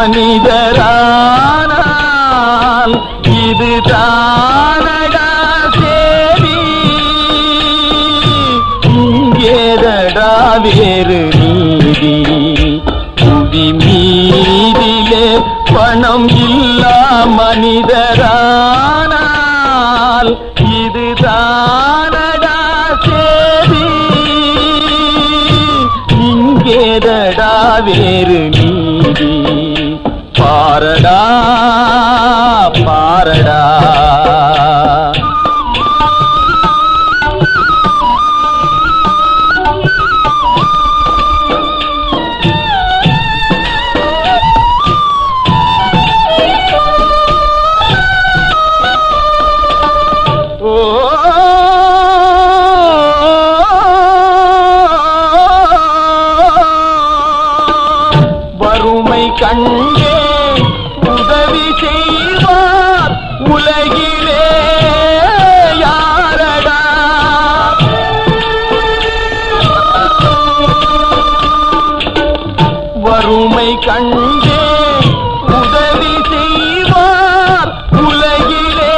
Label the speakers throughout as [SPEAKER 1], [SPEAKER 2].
[SPEAKER 1] மனிதரானால் இது தானடா சேரி இங்கேதடா வேறு நீதி புவி மீதிலே பணம் இல்லா மனிதரானால் இது தானடா சேரி இங்கேதடா வேறு நீதி பாரடா பாரடா ஓ வறுமை கண்டே உதவி செய்வார் உலகிலே யாரடா வறுமை கண்டே உதவி செய்வார் உலகிலே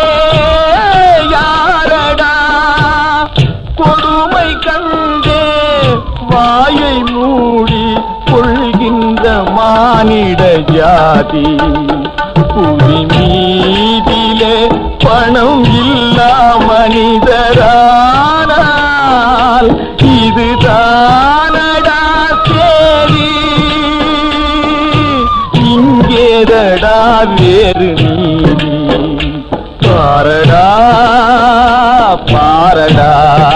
[SPEAKER 1] யாரடா கொடுமை கண்டே வாயை மூடி கொள்கின்ற மானிட ஜாதி புவி மீதிலே பணம் இல்லா மனிதரானால் இது தானடா சேரி இங்கேதடா வேறு நீதி பாரடா பாரடா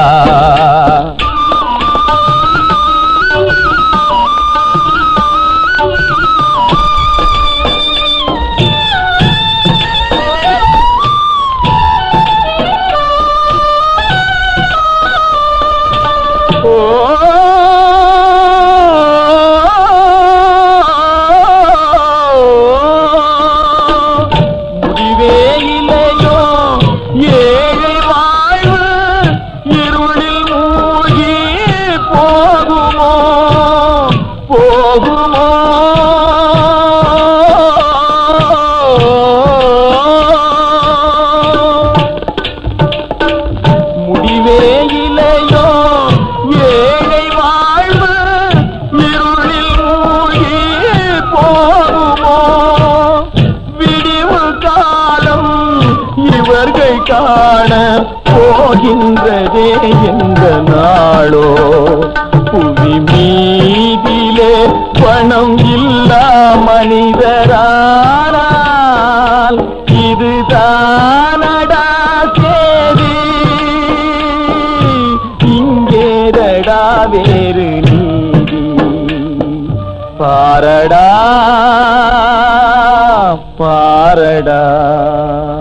[SPEAKER 1] முடிவே இல்லையோ ஏழை வாழ்வு இருளில் மூழ்கி போகுமோ போகுமோ முடிவே இலையோ ஏழை வாழ்வு இருளில் மூழ்கி போகுமோ விடிவு காலம் இவர்கள் காண போகின்றதே என்ற நாளோ புவி மீதிலே பணம் இல்லா மனிதரானால் இது தானடா சேரி இங்கேதடா வேறு நீதி பாரடா பாரடா